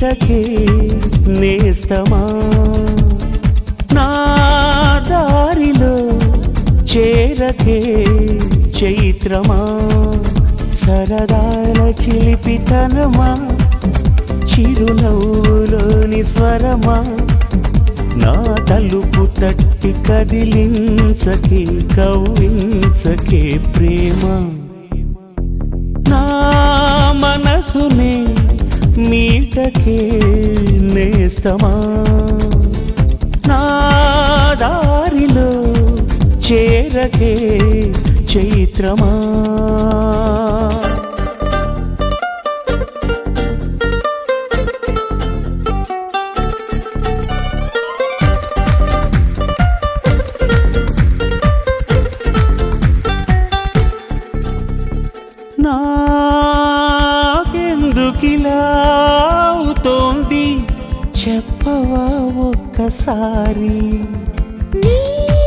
మీటకే నేస్తమా నా దారిలో చేరకే చైత్రమా సరదాల చిలిపితనమా చిరునవ్వులోని స్వరమా నా తలుపు తట్టి కదిలించకే కవ్వించకే ప్రేమ నా మనసునే మీటకే నేస్తమా నా దారిలో చేరకే చైత్రమా నాకెందుకిలా అవుతోంది చెప్పవా ఒక్కసారి నీ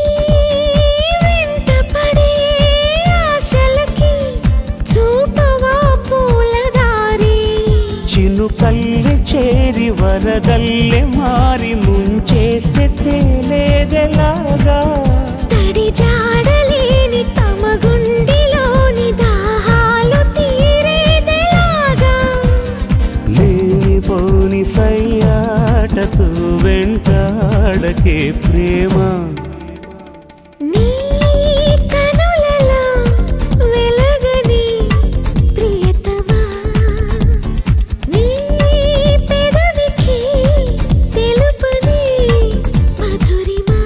వెంట పడే ఆశలకి చూపవా పూలదారి చినుకల్లె చేరి వరదల్లె మారి ముంచేస్తే తేలేదెలాగా తడి జాడలేని తమ గుండెలోని దాహాలు తీరేదెలాగా లేనిపోని సయ్యాటతో వెంటాడకే ప్రేమ నీ కనులలో వెలగని ప్రియతమా నీ పెదవికి తెలుపని మధురిమా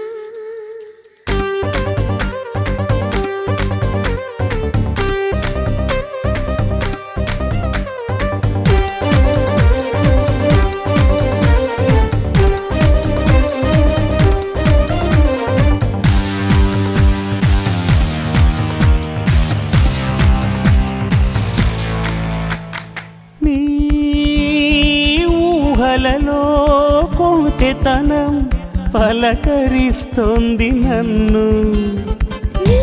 నీ ఊహలలో కొంటెతనం పలకరిస్తోంది నన్ను నీ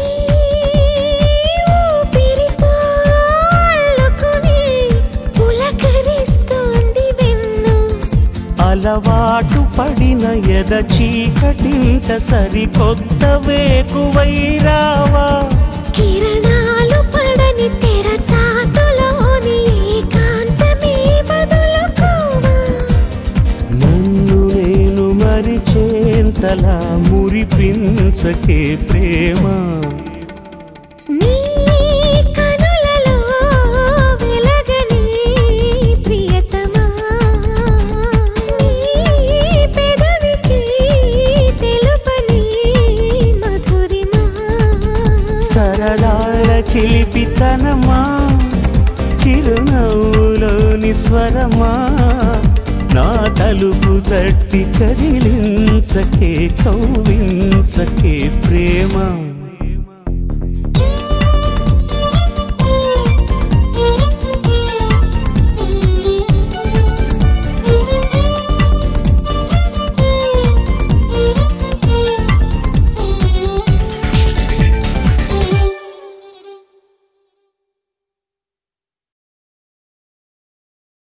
ఊపిరితో అల్లుకుని పులకరిస్తోంది వెన్ను అలవాటు పడిన ఎద చీకటింట సరికొత్త వేకువై రావా కిరణాలు పడని తెర చాటులోని ఏకాంతమే వదులుకోవా నన్ను నేను మరిచేంతలా మురిపించకే ప్రేమ నీ కనులలో వెలగని ప్రియతమా నీ పెదవికి తెలుపని మధురిమా సరదాల చిలిపితనమా చిరునవ్వులోని స్వరమా నా తలుపు తట్టి కదిలించకే కౌవించకే ప్రేమ